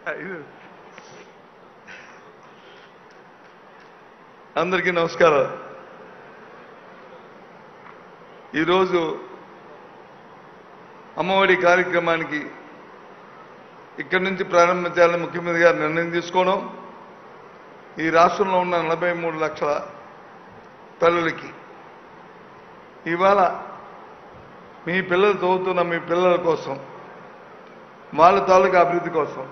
ఐదు- అందరికీ నమస్కారం ఈరోజు అమ్మఒడి కార్యక్రమానికి ఇక్కడి నుంచి ప్రారంభించాలని ముఖ్యమంత్రి గారు నిర్ణయం తీసుకోవడం ఈ రాష్ట్రంలో ఉన్న నలభై మూడు లక్షల తల్లులకి ఇవాళ మీ పిల్లలు చదువుతున్న మీ పిల్లల కోసం వాళ్ళ తాలూకా అభివృద్ధి కోసం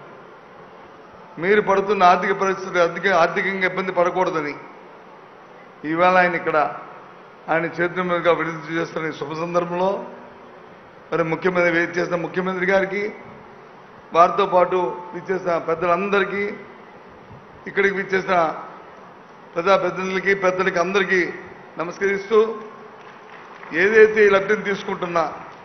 మీరు పడుతున్న ఆర్థిక పరిస్థితి ఆర్థిక ఆర్థికంగా ఇబ్బంది పడకూడదని ఇవాళ ఆయన ఇక్కడ ఆయన చేతుల మీదుగా విడుదల చేస్తున్న ఈ శుభ సందర్భంలో మరి ముఖ్యమంత్రి వెయిట్ చేసిన ముఖ్యమంత్రి గారికి వారితో పాటు విచ్చేసిన పెద్దలందరికీ ఇక్కడికి విచ్చేసిన ప్రజా పెద్దలకి పెద్దలకి అందరికీ నమస్కరిస్తూ ఏదైతే ఈ లబ్ధిని తీసుకుంటున్నా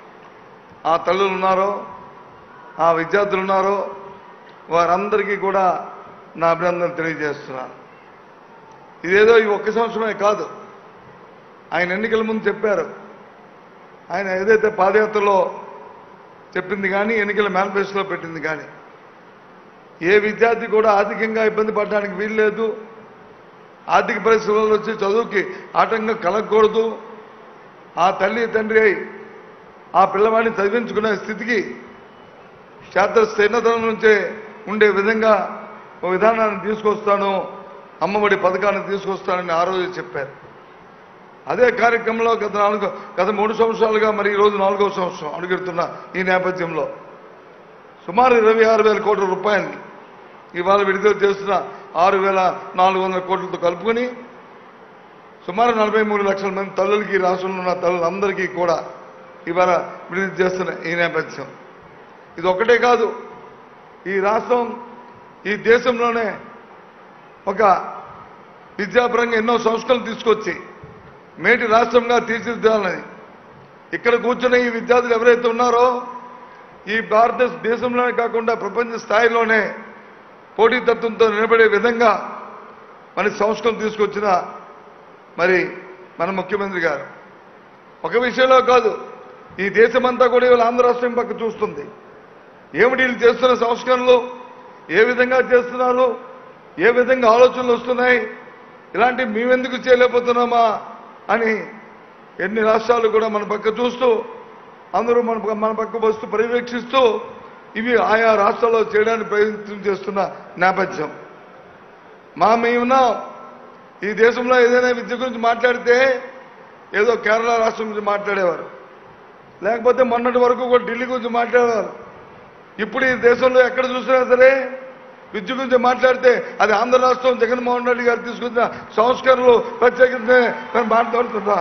ఆ తల్లులు ఉన్నారో ఆ విద్యార్థులు ఉన్నారో వారందరికీ కూడా నా అభినందనలు తెలియజేస్తున్నాను ఇదేదో ఈ ఒక్క సంవత్సరమే కాదు ఆయన ఎన్నికల ముందు చెప్పారు ఆయన ఏదైతే పాదయాత్రలో చెప్పింది కానీ ఎన్నికల మేనిఫెస్టోలో పెట్టింది కానీ ఏ విద్యార్థి కూడా ఆర్థికంగా ఇబ్బంది పడడానికి వీల్లేదు ఆర్థిక పరిస్థితుల్లో వచ్చి చదువుకి ఆటంకం కలగకూడదు ఆ తల్లి తండ్రి అయి ఆ పిల్లవాడిని చదివించుకునే స్థితికి శాస్త్ర స్థిరతల నుంచే ఉండే విధంగా ఒక విధానాన్ని తీసుకొస్తాను అమ్మఒడి పథకాన్ని తీసుకొస్తానని ఆ రోజు చెప్పారు అదే కార్యక్రమంలో గత నాలుగు గత మూడు సంవత్సరాలుగా మరి ఈ రోజు నాలుగో సంవత్సరం అడుగుతున్న ఈ నేపథ్యంలో సుమారు ఇరవై ఆరు వేల కోట్ల రూపాయలని ఇవాళ విడుదల చేస్తున్న ఆరు వేల నాలుగు వందల కోట్లతో కలుపుకొని సుమారు నలభై మూడు లక్షల మంది తల్లులకి ఈ రాష్ట్రంలో ఉన్న తల్లులందరికీ కూడా ఇవాళ విడుదల చేస్తున్న ఈ నేపథ్యం ఇది ఒక్కటే కాదు ఈ రాష్ట్రం ఈ దేశంలోనే ఒక విద్యాపరంగా ఎన్నో సంస్కరణలు తీసుకొచ్చి మేటి రాష్ట్రంగా తీర్చిదిద్దాలని ఇక్కడ కూర్చున్న ఈ విద్యార్థులు ఎవరైతే ఉన్నారో ఈ భారత దేశంలోనే కాకుండా ప్రపంచ స్థాయిలోనే పోటీతత్వంతో నిలబడే విధంగా మన సంస్కరణ తీసుకొచ్చిన మరి మన ముఖ్యమంత్రి గారు ఒక విషయంలో కాదు ఈ దేశమంతా కూడా ఇవాళ ఆంధ్ర రాష్ట్రం పక్క చూస్తుంది ఏమిటి వీళ్ళు చేస్తున్న సంస్కరణలు ఏ విధంగా చేస్తున్నారు ఏ విధంగా ఆలోచనలు వస్తున్నాయి ఇలాంటి మేమెందుకు చేయలేకపోతున్నామా అని ఎన్ని రాష్ట్రాలు కూడా మన పక్క చూస్తూ అందరూ మన పక్క- మన పక్క వస్తూ పర్యవేక్షిస్తూ ఇవి ఆయా రాష్ట్రాల్లో చేయడానికి ప్రయత్నం చేస్తున్న నేపథ్యం మా మేమున్నాం ఈ దేశంలో ఏదైనా విద్య గురించి మాట్లాడితే ఏదో కేరళ రాష్ట్రం గురించి మాట్లాడేవారు లేకపోతే మొన్నటి వరకు కూడా ఢిల్లీ గురించి మాట్లాడేవారు ఇప్పుడు ఈ దేశంలో ఎక్కడ చూసినా సరే విద్య గురించి మాట్లాడితే అది ఆంధ్ర రాష్ట్రం జగన్మోహన్ రెడ్డి గారు తీసుకున్న సంస్కరణలు ప్రత్యేకించి నేను మాట్లాడుతున్నా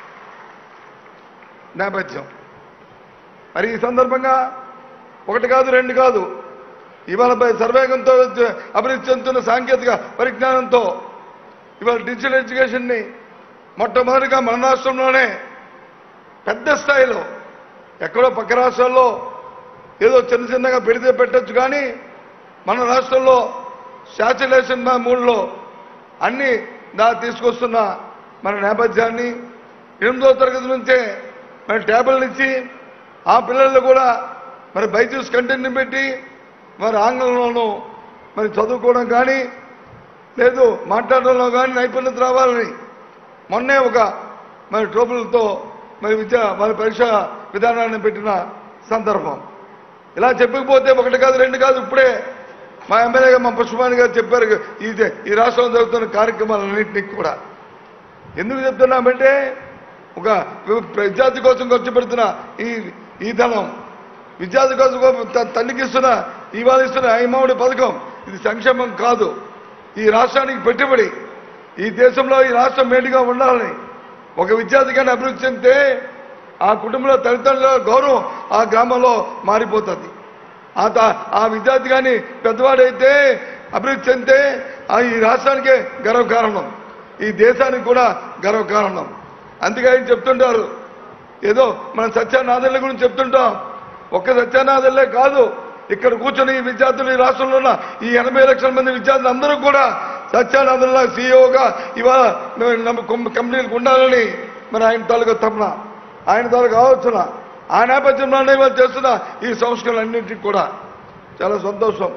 నేపథ్యం మరి ఈ సందర్భంగా ఒకటి కాదు రెండు కాదు ఇవాళ పై సర్వేగంతో వచ్చే అభివృద్ధి చెందుతున్న సాంకేతిక పరిజ్ఞానంతో ఇవాళ డిజిటల్ ఎడ్యుకేషన్ని మొట్టమొదటిగా మన రాష్ట్రంలోనే పెద్ద స్థాయిలో ఎక్కడో పక్క రాష్ట్రాల్లో ఏదో చిన్న చిన్నగా పెడితే పెట్టచ్చు కానీ మన రాష్ట్రంలో శాచులేషన్ మూడులో అన్ని దా తీసుకొస్తున్న మన నేపథ్యాన్ని ఎనిమిదో తరగతి నుంచే మన ట్యాబ్లు ఇచ్చి ఆ పిల్లలు కూడా మరి బైజూస్ కంటెంట్ని పెట్టి మరి ఆంగ్లంలోనూ మరి చదువుకోవడం కానీ లేదు మాట్లాడడంలో కానీ నైపుణ్యత రావాలని మొన్నే ఒక మరి ట్రోపులతో మరి విద్య మరి పరీక్ష విధానాన్ని పెట్టిన సందర్భం ఇలా చెప్పకపోతే ఒకటి కాదు రెండు కాదు ఇప్పుడే మా ఎమ్మెల్యేగా మా పుష్పాని గారు చెప్పారు ఈ ఈ రాష్ట్రంలో జరుగుతున్న కార్యక్రమాలన్నింటినీ కూడా ఎందుకు చెప్తున్నామంటే ఒక విద్యార్థి కోసం ఖర్చు పెడుతున్న ఈ ఈ ధనం విద్యార్థి కోసం త- తల్లికి ఇస్తున్న ఇవాళ ఇస్తున్న ఐమావుడి పథకం ఇది సంక్షేమం కాదు ఈ రాష్ట్రానికి పెట్టుబడి ఈ దేశంలో ఈ రాష్ట్రం మేలుగా ఉండాలని ఒక విద్యార్థి కానీ అభివృద్ధి చెందితే ఆ కుటుంబంలో తల్లిదండ్రుల గౌరవం ఆ గ్రామంలో మారిపోతుంది ఆ త- ఆ విద్యార్థి కానీ పెద్దవాడైతే అభివృద్ధి చెందితే ఆ ఈ రాష్ట్రానికే గర్వకారణం ఈ దేశానికి కూడా గర్వకారణం అందుకే ఆయన చెప్తుంటారు ఏదో మన సత్యానాథుల గురించి చెప్తుంటాం ఒక్క సత్యానాథులే కాదు ఇక్కడ కూర్చొని ఈ విద్యార్థులు ఈ రాష్ట్రంలో ఉన్న ఈ ఎనభై లక్షల మంది విద్యార్థులు అందరూ కూడా సత్యానందుల సీఈఓగా ఇవాళ నమ్మ- కొమ్మ- కంపెనీలకు ఉండాలని మరి ఆయన తాలూకా తపన ఆయన తాలూకా ఆలోచన ఆ నేపథ్యంలోనే ఇవాళ చేస్తున్న ఈ సంస్కరణలన్నింటికి కూడా చాలా సంతోషం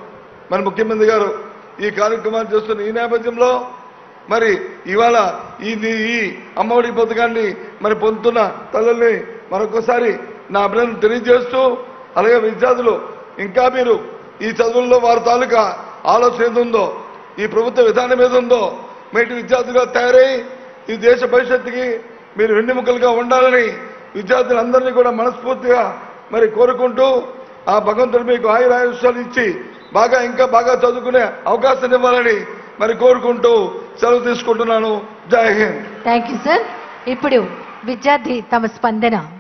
మరి ముఖ్యమంత్రి గారు ఈ కార్యక్రమాన్ని చేస్తున్న ఈ నేపథ్యంలో మరి ఇవాళ ఈ ఈ అమ్మఒడి పథకాన్ని మరి పొందుతున్న తల్లుల్ని మరొకసారి నా అభినందన తెలియజేస్తూ అలాగే విద్యార్థులు ఇంకా మీరు ఈ చదువుల్లో వారి తాలూకా ఆలోచన ఏది ఉందో ఈ ప్రభుత్వ విధానం ఏది ఉందో మేటి విద్యార్థులుగా తయారై ఈ దేశ భవిష్యత్తుకి మీరు వెన్నెముకలుగా ఉండాలని విద్యార్థులందరినీ కూడా మనస్ఫూర్తిగా మరి కోరుకుంటూ ఆ భగవంతుడు మీకు ఆయురాయుష్యాలు ఇచ్చి బాగా ఇంకా బాగా చదువుకునే అవకాశం ఇవ్వాలని మరి కోరుకుంటూ సెలవు తీసుకుంటున్నాను జై హింద్ థ్యాంక్ యూ సార్ ఇప్పుడు విద్యార్థి తమ స్పందన